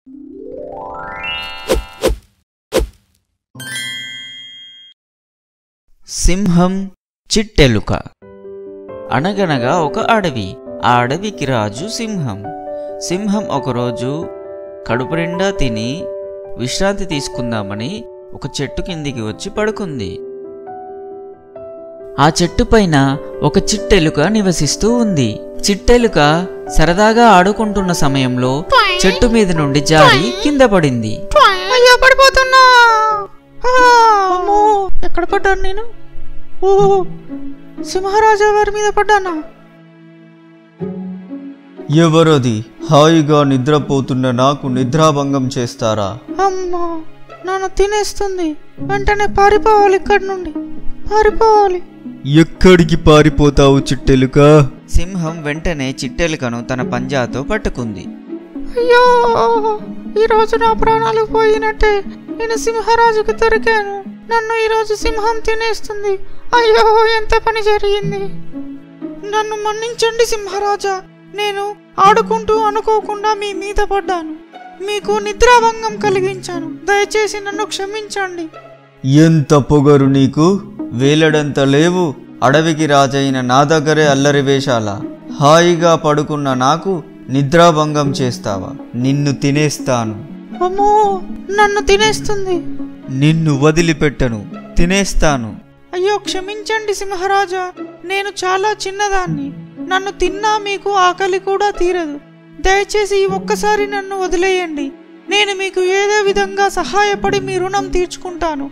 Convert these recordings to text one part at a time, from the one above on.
సింహం చిట్టెలుక అనగనగా ఒక అడవి ఆ అడవికి రాజు సింహం సింహం ఒకరోజు కడుపు నిండా తిని విశ్రాంతి తీసుకుందామని ఒక చెట్టు కిందికి వచ్చి పడుకుంది ఆ చెట్టు పైన ఒక చిట్టెలుక నివసిస్తూ ఉంది చిట్టెలుక సరదాగా ఆడుకుంటున్న సమయంలో చెట్టు మీద నుండి జారి కింద పడింది అయ్యో పడిపోతున్నా ఆ, అమ్మో ఎక్కడ పడ్డాను నేను ఓ సింహరాజా వారి మీద పడ్డానా ఎవరది హాయిగా నిద్రపోతున్న నాకు నిద్రాభంగం చేస్తారా అమ్మో నన్ను తినేస్తుంది వెంటనే పారిపోవాలి ఇక్కడి నుండి పారిపోవాలి ఎక్కడికి పారిపోతావు చిట్టెలుక సింహం వెంటనే చిట్టెలుకను తన పంజాతో పట్టుకుంది అయ్యో ఈ రోజు నా ప్రాణాలు పోయినట్టే నేను సింహరాజుకి దొరికాను నన్ను ఈ రోజు సింహం తినేస్తుంది అయ్యో ఎంత పని జరిగింది నన్ను మన్నించండి సింహరాజా నేను ఆడుకుంటూ అనుకోకుండా మీ మీద పడ్డాను మీకు నిద్రాభంగం కలిగించాను దయచేసి నన్ను క్షమించండి ఎంత పొగరు నీకు వేలడంత లేవు అడవికి రాజైన నా దగ్గరే అల్లరి వేషాల హాయిగా పడుకున్న నాకు నిద్రాభంగం చేస్తావా నిన్ను తినేస్తాను అమ్మో నన్ను తినేస్తుంది నిన్ను వదిలిపెట్టను తినేస్తాను అయ్యో క్షమించండి సింహరాజా నేను చాలా చిన్నదాన్ని నన్ను తిన్నా మీకు ఆకలి కూడా తీరదు దయచేసి ఈ ఒక్కసారి నన్ను వదిలేయండి నేను మీకు ఏదో విధంగా సహాయపడి మీ రుణం తీర్చుకుంటాను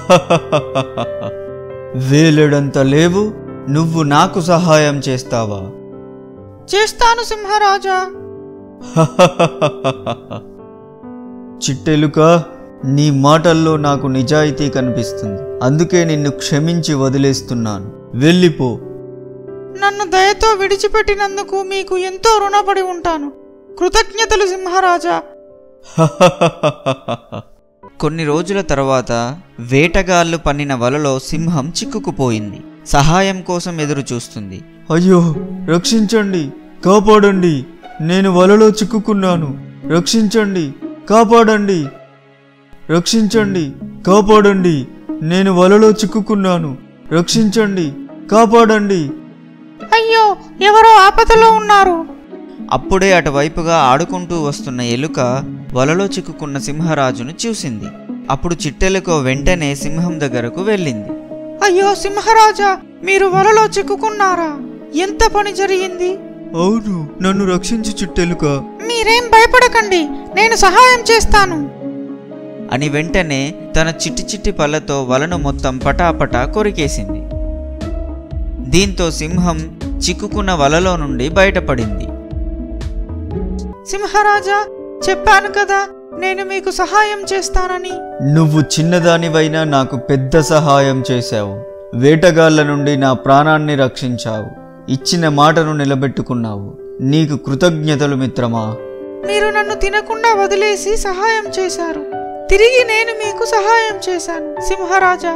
వేలడంత లేవు నువ్వు నాకు సహాయం చేస్తావా చేస్తాను సింహరాజా చిట్టెలుక నీ మాటల్లో నాకు నిజాయితీ కనిపిస్తుంది అందుకే నిన్ను క్షమించి వదిలేస్తున్నాను వెళ్ళిపో నన్ను దయతో విడిచిపెట్టినందుకు మీకు ఎంతో రుణపడి ఉంటాను కృతజ్ఞతలు సింహరాజా కొన్ని రోజుల తర్వాత వేటగాళ్ళు పన్నిన వలలో సింహం చిక్కుకుపోయింది సహాయం కోసం ఎదురు చూస్తుంది అయ్యో రక్షించండి కాపాడండి నేను వలలో చిక్కుకున్నాను రక్షించండి కాపాడండి రక్షించండి కాపాడండి నేను వలలో చిక్కుకున్నాను రక్షించండి కాపాడండి అయ్యో ఎవరో ఆపదలో ఉన్నారు అప్పుడే అటువైపుగా ఆడుకుంటూ వస్తున్న ఎలుక వలలో చిక్కుకున్న సింహరాజును చూసింది అప్పుడు చిట్టెలుక వెంటనే సింహం దగ్గరకు వెళ్ళింది అయ్యో సింహరాజా మీరు వలలో చిక్కుకున్నారా ఎంత పని జరిగింది అవును నన్ను రక్షించి చిట్టెలుక మీరేం భయపడకండి నేను సహాయం చేస్తాను అని వెంటనే తన చిట్టి చిట్టి పళ్ళతో వలను మొత్తం పటాపటా కొరికేసింది దీంతో సింహం చిక్కుకున్న వలలో నుండి బయటపడింది సింహరాజా చెప్పాను కదా నేను మీకు సహాయం చేస్తానని నువ్వు చిన్నదానివైనా నాకు పెద్ద సహాయం చేశావు వేటగాళ్ళ నుండి నా ప్రాణాన్ని రక్షించావు ఇచ్చిన మాటను నిలబెట్టుకున్నావు నీకు కృతజ్ఞతలు మిత్రమా మీరు నన్ను తినకుండా వదిలేసి సహాయం చేశారు తిరిగి నేను మీకు సహాయం చేశాను సింహరాజా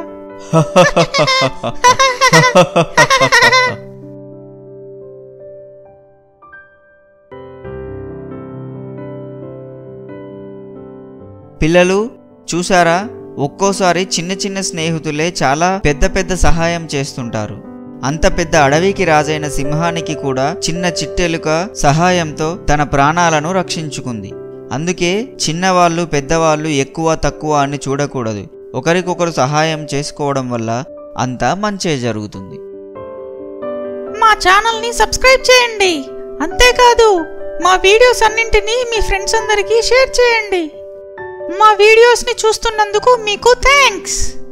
పిల్లలు చూసారా ఒక్కోసారి చిన్న చిన్న స్నేహితులే చాలా పెద్ద పెద్ద సహాయం చేస్తుంటారు అంత పెద్ద అడవికి రాజైన సింహానికి కూడా చిన్న చిట్టెలుక సహాయంతో తన ప్రాణాలను రక్షించుకుంది అందుకే చిన్నవాళ్ళు పెద్దవాళ్ళు ఎక్కువ తక్కువ అని చూడకూడదు ఒకరికొకరు సహాయం చేసుకోవడం వల్ల అంతా మంచే జరుగుతుంది మా ఛానల్ని సబ్స్క్రైబ్ చేయండి అంతేకాదు మా వీడియోస్ అన్నింటినీ మీ ఫ్రెండ్స్ అందరికీ షేర్ చేయండి మా వీడియోస్ని చూస్తున్నందుకు మీకు థ్యాంక్స్